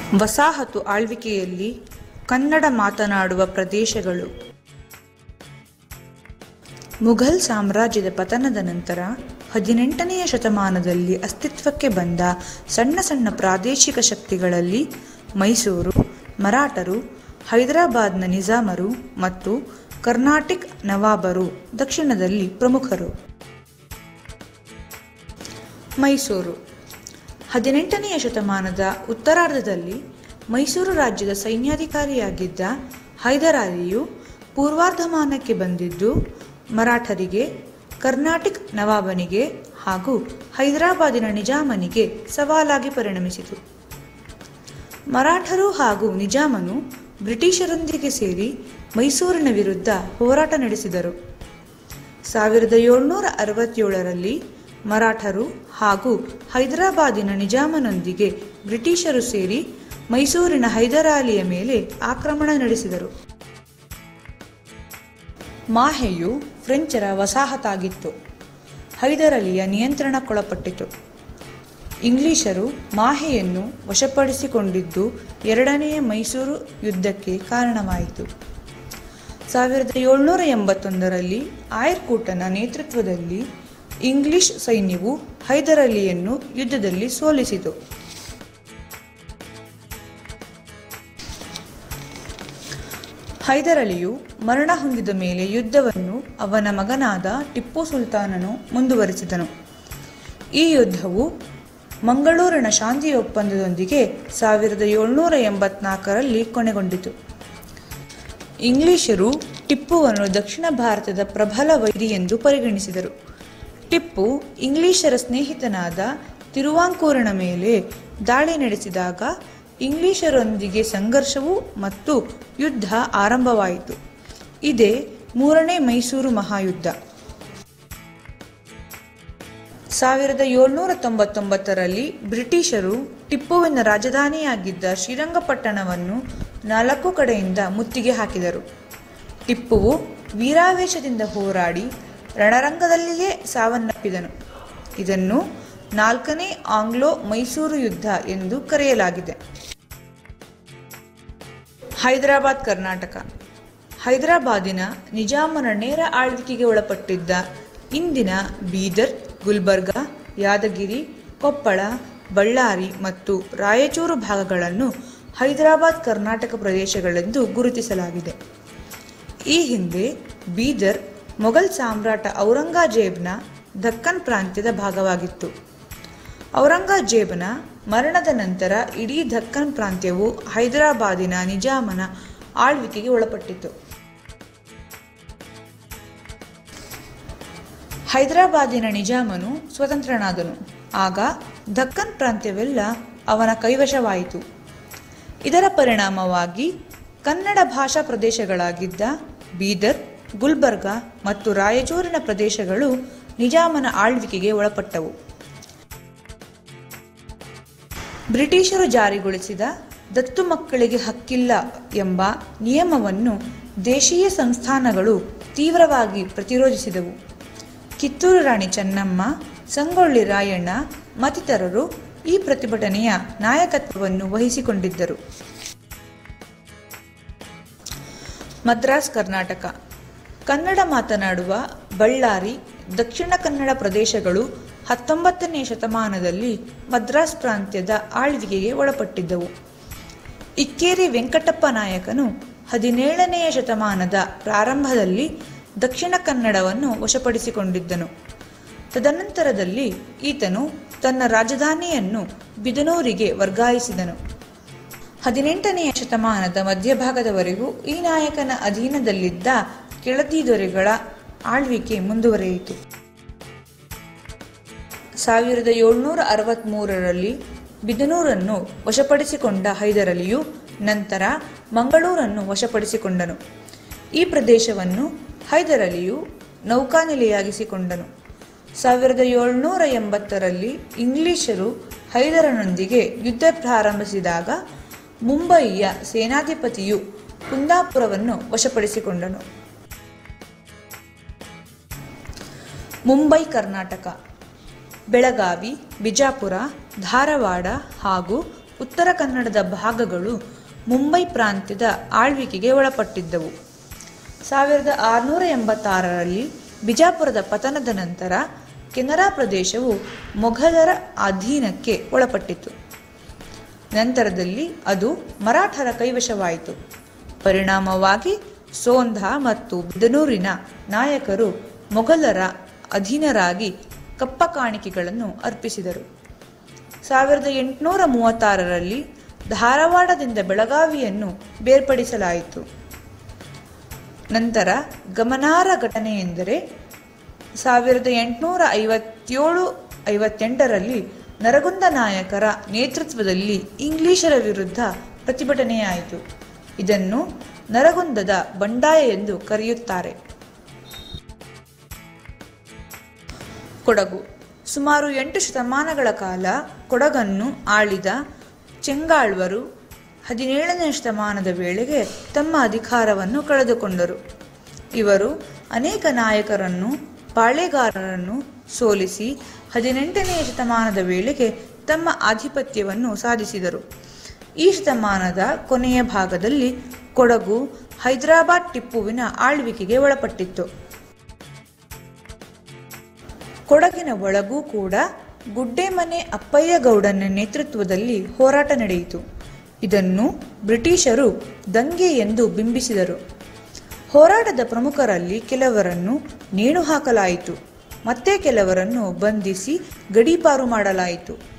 ವಸಾಹತು ಆಳ್ವಿಕೆಯಲ್ಲಿ ಕನ್ನಡ ಮಾತನಾಡುವ ಪ್ರದೇಶಗಳು ಮುಘಲ್ ಸಾಮ್ರಾಜ್ಯದ ಪತನದ ನಂತರ ಹದಿನೆಂಟನೆಯ ಶತಮಾನದಲ್ಲಿ ಅಸ್ತಿತ್ವಕ್ಕೆ ಬಂದ ಸಣ್ಣ ಸಣ್ಣ ಪ್ರಾದೇಶಿಕ ಶಕ್ತಿಗಳಲ್ಲಿ ಮೈಸೂರು ಮರಾಠರು ಹೈದರಾಬಾದ್ನ ನಿಜಾಮರು ಮತ್ತು ಕರ್ನಾಟಿಕ್ ನವಾಬರು ದಕ್ಷಿಣದಲ್ಲಿ ಪ್ರಮುಖರು ಮೈಸೂರು ಹದಿನೆಂಟನೆಯ ಶತಮಾನದ ಉತ್ತರಾರ್ಧದಲ್ಲಿ ಮೈಸೂರು ರಾಜ್ಯದ ಸೈನ್ಯಾಧಿಕಾರಿಯಾಗಿದ್ದ ಹೈದರಾಲಿಯು ಪೂರ್ವಾರ್ಧಮಾನಕ್ಕೆ ಬಂದಿದ್ದು ಮರಾಠರಿಗೆ ಕರ್ನಾಟಿಕ್ ನವಾಬನಿಗೆ ಹಾಗೂ ಹೈದರಾಬಾದಿನ ನಿಜಾಮನಿಗೆ ಸವಾಲಾಗಿ ಪರಿಣಮಿಸಿತು ಮರಾಠರು ಹಾಗೂ ನಿಜಾಮನು ಬ್ರಿಟಿಷರೊಂದಿಗೆ ಸೇರಿ ಮೈಸೂರಿನ ವಿರುದ್ಧ ಹೋರಾಟ ನಡೆಸಿದರು ಸಾವಿರದ ಏಳ್ನೂರ ಅರವತ್ತೇಳರಲ್ಲಿ ಮರಾಠರು ಹಾಗೂ ಹೈದರಾಬಾದಿನ ನಿಜಾಮನೊಂದಿಗೆ ಬ್ರಿಟಿಷರು ಸೇರಿ ಮೈಸೂರಿನ ಹೈದರಾಲಿಯ ಮೇಲೆ ಆಕ್ರಮಣ ನಡೆಸಿದರು ಮಾಹೆಯು ಫ್ರೆಂಚರ ವಸಾಹತಾಗಿತ್ತು ಹೈದರಾಲಿಯ ನಿಯಂತ್ರಣಕ್ಕೊಳಪಟ್ಟಿತು ಇಂಗ್ಲಿಷರು ಮಾಹೆಯನ್ನು ವಶಪಡಿಸಿಕೊಂಡಿದ್ದು ಎರಡನೆಯ ಮೈಸೂರು ಯುದ್ಧಕ್ಕೆ ಕಾರಣವಾಯಿತು ಸಾವಿರದ ಏಳ್ನೂರ ಎಂಬತ್ತೊಂದರಲ್ಲಿ ಆಯರ್ಕೂಟನ ನೇತೃತ್ವದಲ್ಲಿ ಇಂಗ್ಲಿಷ್ ಸೈನ್ಯವು ಹೈದರಾಲಿಯನ್ನು ಯುದ್ಧದಲ್ಲಿ ಸೋಲಿಸಿತು ಹೈದರಾಲಿಯು ಮರಣ ಹೊಂದಿದ ಮೇಲೆ ಯುದ್ಧವನ್ನು ಅವನ ಮಗನಾದ ಟಿಪ್ಪು ಸುಲ್ತಾನನು ಮುಂದುವರಿಸಿದನು ಈ ಯುದ್ಧವು ಮಂಗಳೂರಿನ ಶಾಂತಿ ಒಪ್ಪಂದದೊಂದಿಗೆ ಸಾವಿರದ ಏಳ್ನೂರ ಎಂಬತ್ನಾಲ್ಕರಲ್ಲಿ ಕೊನೆಗೊಂಡಿತು ಇಂಗ್ಲಿಷರು ಟಿಪ್ಪುವನ್ನು ದಕ್ಷಿಣ ಭಾರತದ ಪ್ರಬಲ ವೈರಿ ಎಂದು ಪರಿಗಣಿಸಿದರು ಟಿಪ್ಪು ಇಂಗ್ಲಿಷರ ಸ್ನೇಹಿತನಾದ ತಿರುವಾಂಕೂರಿನ ಮೇಲೆ ದಾಳಿ ನಡೆಸಿದಾಗ ಇಂಗ್ಲಿಷರೊಂದಿಗೆ ಸಂಘರ್ಷವು ಮತ್ತು ಯುದ್ಧ ಆರಂಭವಾಯಿತು ಇದೇ ಮೂರನೇ ಮೈಸೂರು ಮಹಾಯುದ್ಧ ಸಾವಿರದ ಏಳ್ನೂರ ತೊಂಬತ್ತೊಂಬತ್ತರಲ್ಲಿ ಬ್ರಿಟಿಷರು ಟಿಪ್ಪುವಿನ ರಾಜಧಾನಿಯಾಗಿದ್ದ ಶ್ರೀರಂಗಪಟ್ಟಣವನ್ನು ನಾಲ್ಕು ಕಡೆಯಿಂದ ಮುತ್ತಿಗೆ ಹಾಕಿದರು ಟಿಪ್ಪುವು ವೀರಾವೇಶದಿಂದ ಹೋರಾಡಿ ರಣರಂಗದಲ್ಲಿಯೇ ಸಾವನ್ನಪ್ಪಿದನು ಇದನ್ನು ನಾಲ್ಕನೇ ಆಂಗ್ಲೋ ಮೈಸೂರು ಯುದ್ಧ ಎಂದು ಕರೆಯಲಾಗಿದೆ ಹೈದರಾಬಾದ್ ಕರ್ನಾಟಕ ಹೈದರಾಬಾದಿನ ನಿಜಾಮನ ನೇರ ಆಳ್ವಿಕೆಗೆ ಒಳಪಟ್ಟಿದ್ದ ಇಂದಿನ ಬೀದರ್ ಗುಲ್ಬರ್ಗ ಯಾದಗಿರಿ ಕೊಪ್ಪಳ ಬಳ್ಳಾರಿ ಮತ್ತು ರಾಯಚೂರು ಭಾಗಗಳನ್ನು ಹೈದರಾಬಾದ್ ಕರ್ನಾಟಕ ಪ್ರದೇಶಗಳೆಂದು ಗುರುತಿಸಲಾಗಿದೆ ಈ ಹಿಂದೆ ಬೀದರ್ ಮೊಘಲ್ ಸಾಮ್ರಾಟ ಔರಂಗಜೇಬ್ನ ದಕ್ಕನ್ ಪ್ರಾಂತ್ಯದ ಭಾಗವಾಗಿತ್ತು ಔರಂಗಜೇಬನ ಮರಣದ ನಂತರ ಇಡೀ ದಕ್ಕನ್ ಪ್ರಾಂತ್ಯವು ಹೈದರಾಬಾದಿನ ನಿಜಾಮನ ಆಳ್ವಿಕೆಗೆ ಒಳಪಟ್ಟಿತು ಹೈದರಾಬಾದಿನ ನಿಜಾಮನು ಸ್ವತಂತ್ರನಾದನು ಆಗ ದಕ್ಕನ್ ಪ್ರಾಂತ್ಯವೆಲ್ಲ ಅವನ ಕೈವಶವಾಯಿತು ಇದರ ಪರಿಣಾಮವಾಗಿ ಕನ್ನಡ ಭಾಷಾ ಪ್ರದೇಶಗಳಾಗಿದ್ದ ಬೀದರ್ ಗುಲ್ಬರ್ಗ ಮತ್ತು ರಾಯಚೂರಿನ ಪ್ರದೇಶಗಳು ನಿಜಾಮನ ಆಳ್ವಿಕೆಗೆ ಒಳಪಟ್ಟವು ಬ್ರಿಟಿಷರು ಜಾರಿಗೊಳಿಸಿದ ದತ್ತು ಮಕ್ಕಳಿಗೆ ಹಕ್ಕಿಲ್ಲ ಎಂಬ ನಿಯಮವನ್ನು ದೇಶೀಯ ಸಂಸ್ಥಾನಗಳು ತೀವ್ರವಾಗಿ ಪ್ರತಿರೋಧಿಸಿದವು ಕಿತ್ತೂರು ರಾಣಿ ಚೆನ್ನಮ್ಮ ಸಂಗೊಳ್ಳಿ ರಾಯಣ್ಣ ಮತ್ತಿತರರು ಈ ಪ್ರತಿಭಟನೆಯ ನಾಯಕತ್ವವನ್ನು ವಹಿಸಿಕೊಂಡಿದ್ದರು ಮದ್ರಾಸ್ ಕರ್ನಾಟಕ ಕನ್ನಡ ಮಾತನಾಡುವ ಬಳ್ಳಾರಿ ದಕ್ಷಿಣ ಕನ್ನಡ ಪ್ರದೇಶಗಳು ಹತ್ತೊಂಬತ್ತನೇ ಶತಮಾನದಲ್ಲಿ ಮದ್ರಾಸ್ ಪ್ರಾಂತ್ಯದ ಆಳ್ವಿಕೆಗೆ ಒಳಪಟ್ಟಿದ್ದವು ಇಕ್ಕೇರಿ ವೆಂಕಟಪ್ಪ ನಾಯಕನು ಹದಿನೇಳನೆಯ ಶತಮಾನದ ಪ್ರಾರಂಭದಲ್ಲಿ ದಕ್ಷಿಣ ಕನ್ನಡವನ್ನು ವಶಪಡಿಸಿಕೊಂಡಿದ್ದನು ತದನಂತರದಲ್ಲಿ ಈತನು ತನ್ನ ರಾಜಧಾನಿಯನ್ನು ಬಿದನೂರಿಗೆ ವರ್ಗಾಯಿಸಿದನು ಹದಿನೆಂಟನೆಯ ಶತಮಾನದ ಮಧ್ಯಭಾಗದವರೆಗೂ ಈ ನಾಯಕನ ಅಧೀನದಲ್ಲಿದ್ದ ಕೆಳದಿ ದೊರೆಗಳ ಆಳ್ವಿಕೆ ಮುಂದುವರಿಯಿತು ಸಾವಿರದ ಏಳ್ನೂರ ಅರವತ್ತ್ಮೂರರಲ್ಲಿ ಬಿದನೂರನ್ನು ವಶಪಡಿಸಿಕೊಂಡ ಹೈದರಲಿಯು ನಂತರ ಮಂಗಳೂರನ್ನು ವಶಪಡಿಸಿಕೊಂಡನು ಈ ಪ್ರದೇಶವನ್ನು ಹೈದರಲಿಯು ನೌಕಾನೆಲೆಯಾಗಿಸಿಕೊಂಡನು ಸಾವಿರದ ಏಳ್ನೂರ ಎಂಬತ್ತರಲ್ಲಿ ಇಂಗ್ಲಿಷರು ಹೈದರನೊಂದಿಗೆ ಯುದ್ಧ ಪ್ರಾರಂಭಿಸಿದಾಗ ಮುಂಬಯಿಯ ಸೇನಾಧಿಪತಿಯು ಕುಂದಾಪುರವನ್ನು ವಶಪಡಿಸಿಕೊಂಡನು ಮುಂಬೈ ಕರ್ನಾಟಕ ಬೆಳಗಾವಿ ಬಿಜಾಪುರ ಧಾರವಾಡ ಹಾಗೂ ಉತ್ತರ ಕನ್ನಡದ ಭಾಗಗಳು ಮುಂಬೈ ಪ್ರಾಂತ್ಯದ ಆಳ್ವಿಕೆಗೆ ಒಳಪಟ್ಟಿದ್ದವು ಸಾವಿರದ ಆರುನೂರ ಎಂಬತ್ತಾರರಲ್ಲಿ ಬಿಜಾಪುರದ ಪತನದ ನಂತರ ಕೆನರಾ ಪ್ರದೇಶವು ಮೊಘಲರ ಅಧೀನಕ್ಕೆ ಒಳಪಟ್ಟಿತು ನಂತರದಲ್ಲಿ ಅದು ಮರಾಠರ ಕೈವಶವಾಯಿತು ಪರಿಣಾಮವಾಗಿ ಸೋಂಧ ಮತ್ತು ಬಿದನೂರಿನ ನಾಯಕರು ಮೊಘಲರ ಅಧೀನರಾಗಿ ಕಪ್ಪ ಕಾಣಿಕೆಗಳನ್ನು ಅರ್ಪಿಸಿದರು ಸಾವಿರದ ಎಂಟುನೂರ ಮೂವತ್ತಾರರಲ್ಲಿ ಧಾರವಾಡದಿಂದ ಬೆಳಗಾವಿಯನ್ನು ಬೇರ್ಪಡಿಸಲಾಯಿತು ನಂತರ ಗಮನಾರ್ಹ ಘಟನೆ ಎಂದರೆ ಸಾವಿರದ ಎಂಟುನೂರ ಐವತ್ತೇಳು ಐವತ್ತೆಂಟರಲ್ಲಿ ನರಗುಂದ ನಾಯಕರ ನೇತೃತ್ವದಲ್ಲಿ ಇಂಗ್ಲಿಷರ ವಿರುದ್ಧ ಪ್ರತಿಭಟನೆಯಾಯಿತು ಇದನ್ನು ನರಗುಂದದ ಬಂಡಾಯ ಎಂದು ಕರೆಯುತ್ತಾರೆ ಕೊಡಗು ಸುಮಾರು ಎಂಟು ಶತಮಾನಗಳ ಕಾಲ ಕೊಡಗನ್ನು ಆಳಿದ ಚೆಂಗಾಳ್ವರು ಹದಿನೇಳನೇ ಶತಮಾನದ ವೇಳೆಗೆ ತಮ್ಮ ಅಧಿಕಾರವನ್ನು ಕಳೆದುಕೊಂಡರು ಇವರು ಅನೇಕ ನಾಯಕರನ್ನು ಪಾಳೆಗಾರರನ್ನು ಸೋಲಿಸಿ ಹದಿನೆಂಟನೆಯ ಶತಮಾನದ ವೇಳೆಗೆ ತಮ್ಮ ಆಧಿಪತ್ಯವನ್ನು ಸಾಧಿಸಿದರು ಈ ಶತಮಾನದ ಕೊನೆಯ ಭಾಗದಲ್ಲಿ ಕೊಡಗು ಹೈದರಾಬಾದ್ ಟಿಪ್ಪುವಿನ ಆಳ್ವಿಕೆಗೆ ಒಳಪಟ್ಟಿತ್ತು ಕೊಡಗಿನ ಒಳಗೂ ಕೂಡ ಗುಡ್ಡೆಮನೆ ಅಪ್ಪಯ್ಯಗೌಡನ ನೇತೃತ್ವದಲ್ಲಿ ಹೋರಾಟ ನಡೆಯಿತು ಇದನ್ನು ಬ್ರಿಟಿಷರು ದಂಗೆ ಎಂದು ಬಿಂಬಿಸಿದರು ಹೋರಾಟದ ಪ್ರಮುಖರಲ್ಲಿ ಕೆಲವರನ್ನು ನೇಣು ಹಾಕಲಾಯಿತು ಮತ್ತೆ ಕೆಲವರನ್ನು ಬಂಧಿಸಿ ಗಡೀಪಾರು ಮಾಡಲಾಯಿತು